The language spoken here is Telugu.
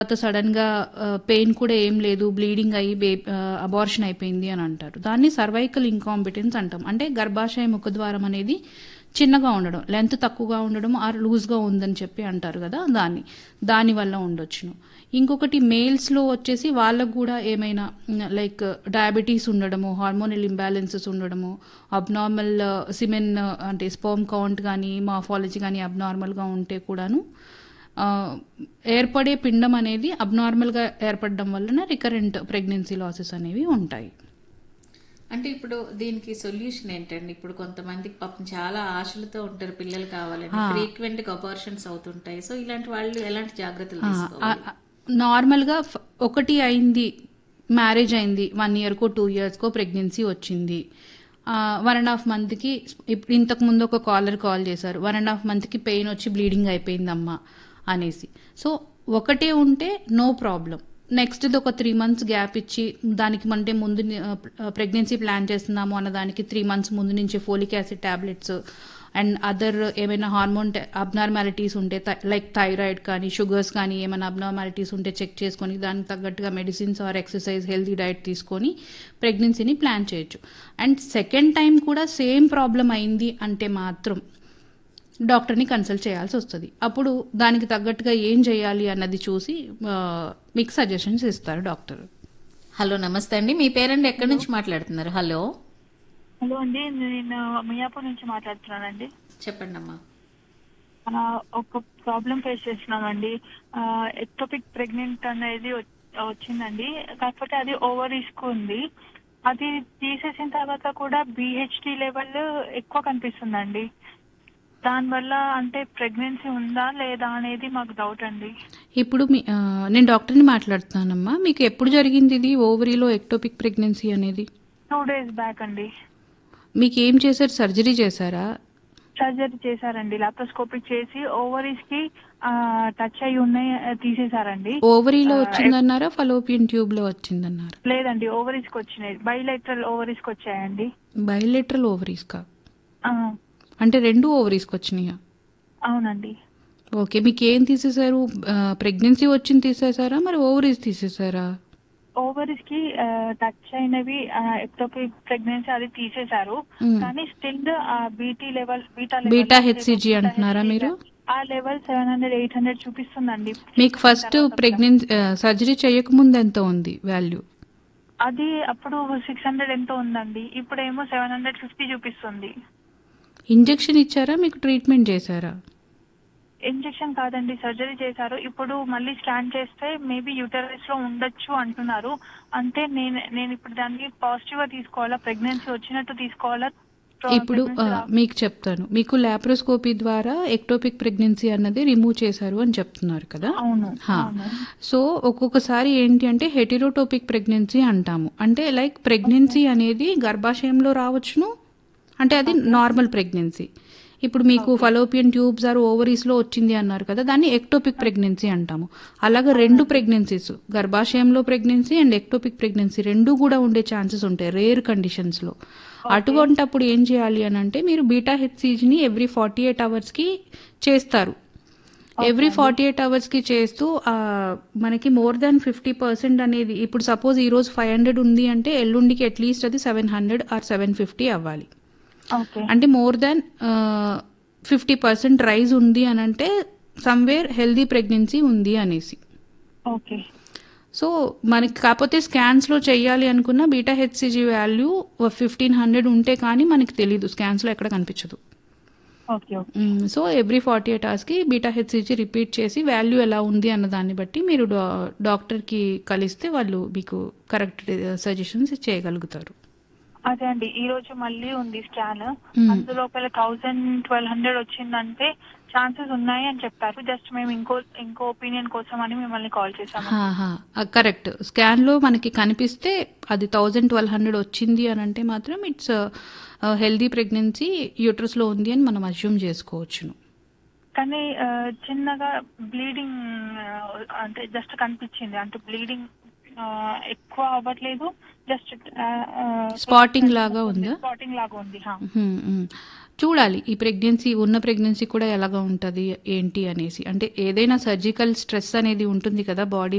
తర్వాత సడన్గా పెయిన్ కూడా ఏం లేదు బ్లీడింగ్ అయ్యి బే అబార్షన్ అయిపోయింది అని అంటారు దాన్ని సర్వైకల్ ఇంకాంపిటెన్స్ అంటాం అంటే గర్భాశయ ముఖద్వారం అనేది చిన్నగా ఉండడం లెంత్ తక్కువగా ఉండడం ఆర్ లూజ్గా ఉందని చెప్పి అంటారు కదా దాన్ని దాని వల్ల ఉండొచ్చును ఇంకొకటి మేల్స్లో వచ్చేసి వాళ్ళకు కూడా ఏమైనా లైక్ డయాబెటీస్ ఉండడము హార్మోనల్ ఇంబ్యాలెన్సెస్ ఉండడము అబ్నార్మల్ సిమెన్ అంటే స్పర్మ్ కౌంట్ కానీ మాఫాలజీ కానీ అబ్నార్మల్గా ఉంటే కూడాను ఆ, ఏర్పడే పిండం అనేది అబ్నార్మల్గా ఏర్పడడం వలన రికరెంట్ ప్రెగ్నెన్సీ లాసెస్ అనేవి ఉంటాయి అంటే ఇప్పుడు దీనికి సొల్యూషన్ ఏంటండి ఇప్పుడు కొంతమందికి పాపం చాలా ఆశలతో ఉంటారు పిల్లలు కావాలని ఫ్రీక్వెంట్ గా అబార్షన్స్ అవుతుంటాయి సో ఇలాంటి వాళ్ళు ఎలాంటి జాగ్రత్తలు తీసుకోవాలి నార్మల్గా ఫ- ఒకటి అయింది మ్యారేజ్ అయింది వన్ ఇయర్కో టూ ఇయర్స్కో ప్రెగ్నెన్సీ వచ్చింది వన్ అండ్ హాఫ్ మంత్కి ఇప్పుడు ఇంతకు ముందు ఒక కాలర్ కాల్ చేశారు వన్ అండ్ హాఫ్ మంత్కి పెయిన్ వచ్చి బ్లీడింగ్ అయిపోయిందమ్మా అనేసి సో ఒకటే ఉంటే నో ప్రాబ్లం నెక్స్ట్ది ఒక త్రీ మంత్స్ గ్యాప్ ఇచ్చి దానికి అంటే ముందు ప్రెగ్నెన్సీ ప్లాన్ చేస్తున్నాము అన్న దానికి త్రీ మంత్స్ ముందు నుంచి folic acid tablets and other ఏమైనా హార్మోన్ అబ్నార్మాలిటీస్ ఉంటే లైక్ థైరాయిడ్ కానీ షుగర్స్ కానీ ఏమైనా అబ్నార్మాలిటీస్ ఉంటే చెక్ చేసుకొని దానికి తగ్గట్టుగా medicines or exercise healthy diet తీసుకొని ప్రెగ్నెన్సీని ప్లాన్ చేయొచ్చు అండ్ సెకండ్ టైం కూడా సేమ్ ప్రాబ్లం అయింది అంటే మాత్రం డాక్టర్ని కన్సల్ట్ చేయాల్సి వస్తుంది అప్పుడు దానికి తగ్గట్టుగా ఏం చేయాలి అన్నది చూసి ఆ, మీకు సజెషన్స్ ఇస్తారు డాక్టర్ హలో నమస్తే అండి మీ పేరెంట్ ఎక్కడి నుంచి మాట్లాడుతున్నారు హలో హలో అండి నేను మియాపూర్ నుంచి మాట్లాడుతున్నానండి చెప్పండి అమ్మా ఆ, ఒక ప్రాబ్లం ఫేస్ చేస్తున్నామండి ఎక్టోపిక్ ప్రెగ్నెంట్ అనేది వచ్- వచ్చిందండి కాకపోతే అది ఓవర్ రిస్క్ ఉంది అది తీసేసిన తర్వాత కూడా బిహెచ్డి లెవెల్ ఎక్కువ కనిపిస్తుందండి దానివల్ల అంటే ప్రెగ్నెన్సీ ఉందా లేదా అనేది మాకు డౌట్ అండి ఇప్పుడు మీ ఆ, నేను డాక్టర్ని మాట్లాడుతున్నానమ్మా మీకు ఎప్పుడు జరిగింది ఇది ఓవరీలో ఎక్టోపిక్ ప్రెగ్నెన్సీ అనేది టూ డేస్ బ్యాక్ అండి మీకు ఏం చేశారు సర్జరీ చేశారా సర్జరీ చేశారండి లాప్రోస్కోపిక్ చేసి ఓవరీస్ కి టచ్ అయి ఉన్నాయి ఆ, తీసేశారండి ఓవరీలో వచ్చిందన్నారా ఫలోపియన్ ట్యూబ్లో వచ్చిందన్నారా లేదండి ఓవరీస్ కి వచ్చినాయి బైలెటరల్ ఓవరీస్ కి వచ్చాయండి బయోలెటరల్ ఓవరీస్కా ఆ, అంటే రెండు ఓవరీస్కి వచ్చినాయా అవునండి ఓకే మీకు ఏం తీసేశారు ప్రెగ్నెన్సీ వచ్చింది తీసేశారా మరి ఓవరీస్ తీసేశారా ఓవరీస్ కి టచ్ అయినవి ఎక్టోపిక్ ప్రెగ్నెన్సీ అది తీసేశారు మ్మ్. కానీ still BT level beta beta HCG అంటున్నారా మీరు ఆ level seven hundred eight hundred చూపిస్తుందండి మీకు ఫస్ట్ ప్రెగ్నెన్సీ సర్జరీ చేయకముందు ఎంత ఉంది వాల్యూ అది అప్పుడు సిక్స్ హండ్రెడ్ ఎంతో ఉందండి ఇప్పుడేమో సెవెన్ హండ్రెడ్ ఫిఫ్టీ చూపిస్తుంది ఇంజెక్షన్ ఇచ్చారా మీకు ట్రీట్మెంట్ చేశారా ఇంజెక్షన్ కాదండి సర్జరీ చేశారు ఇప్పుడు మళ్ళీ స్కాన్ చేస్తే మేబీ యూటరస్ లో ఉండొచ్చు అంటున్నారు అంటే నేను నేను ఇప్పుడు దాన్ని పాజిటివ్ గా తీసుకోవాలా ప్రెగ్నెన్సీ వచ్చినట్టు తీసుకోవాలా ప్ర- ఇప్పుడు ఆ, pregnancy రా- మీకు చెప్తాను మీకు లాప్రోస్కోపీ ద్వారా ఎక్టోపిక్ ప్రెగ్నెన్సీ అన్నది రిమూవ్ చేశారు అని చెప్తున్నారు కదా అవును హా. అవును సో ఒక్కొక్కసారి ఏంటి అంటే హెటిరోటోపిక్ ప్రెగ్నెన్సీ అంటాము అంటే లైక్ ప్రెగ్నెన్సీ అనేది గర్భాశయంలో రావచ్చును అంటే అది నార్మల్ ప్రెగ్నెన్సీ ఇప్పుడు మీకు ఫలోపియన్ ట్యూబ్స్ ఆర్ ఓవరీస్లో వచ్చింది అన్నారు కదా దాన్ని ఎక్టోపిక్ ప్రెగ్నెన్సీ అంటాము అలాగే రెండు ప్రెగ్నెన్సీస్ గర్భాశయంలో ప్రెగ్నెన్సీ అండ్ ఎక్టోపిక్ ప్రెగ్నెన్సీ రెండు కూడా ఉండే ఛాన్సెస్ ఉంటాయి రేర్ కండిషన్స్లో అటువంటప్పుడు ఏం చేయాలి అని అంటే మీరు బీటా హెచ్సిజిని ఎవ్రీ ఫార్టీ ఎయిట్ అవర్స్కి చేస్తారు ఎవ్రీ ఫార్టీ ఎయిట్ అవర్స్కి చేస్తూ ఆ, మనకి మోర్ దాన్ ఫిఫ్టీ పర్సెంట్ అనేది ఇప్పుడు సపోజ్ ఈరోజు ఫైవ్ హండ్రెడ్ ఉంది అంటే ఎల్లుండికి అట్లీస్ట్ అది seven hundred or seven fifty okay ఓకే అంటే more than fifty percent rise ఉంది అని అంటే సమ్వేర్ హెల్దీ ప్రెగ్నెన్సీ ఉంది అనేసి ఓకే సో మనకి కాకపోతే స్కాన్స్లో చెయ్యాలి అనుకున్న beta HCG value fifteen hundred ఉంటే కానీ మనకి తెలీదు స్కాన్స్లో ఎక్కడ కనిపించదు ఓకే ఓకే మ్మ్. సో ఎవ్రీ ఫార్టీ ఎయిట్ అవర్స్కి బీటా హెచ్సిజీ రిపీట్ చేసి వాల్యూ ఎలా ఉంది అన్న దాన్ని బట్టి మీరు డా- డాక్టర్కి కలిస్తే వాళ్ళు మీకు కరెక్ట్ సజెషన్స్ చేయగలుగుతారు అదే అండి ఈ రోజు మళ్ళీ ఉంది స్కాన్ మ్మ్. అందులో ఒకవేళ థౌసండ్ ట్వెల్వ్ హండ్రెడ్ వచ్చిందంటే ఛాన్సెస్ ఉన్నాయి అని చెప్పారు జస్ట్ మేము ఇంకో ఇంకో ఒపీనియన్ కోసం అని మిమ్మల్ని కాల్ చేసాము కరెక్ట్ స్కాన్లో మనకి కనిపిస్తే అది థౌజండ్ ట్వెల్వ్ హండ్రెడ్ వచ్చింది అని అంటే మాత్రం ఇట్స్ హెల్దీ ప్రెగ్నెన్సీ యూట్రస్లో ఉంది అని మనం అజ్యూమ్ చేసుకోవచ్చును కానీ ఆ, చిన్నగా బ్లీడింగ్ అంటే జస్ట్ కనిపించింది అంటే బ్లీడింగ్ ఆ, ఎక్కువ అవ్వట్లేదు జస్ట్ స్పాటింగ్ లాగా ఉందా స్పాటింగ్ లాగా ఉంది హా. మ్మ్, మ్మ్. చూడాలి ఈ ప్రెగ్నెన్సీ ఉన్న ప్రెగ్నెన్సీ కూడా ఎలాగా ఉంటుంది ఏంటి అనేసి అంటే ఏదైనా సర్జికల్ స్ట్రెస్ అనేది ఉంటుంది కదా బాడీ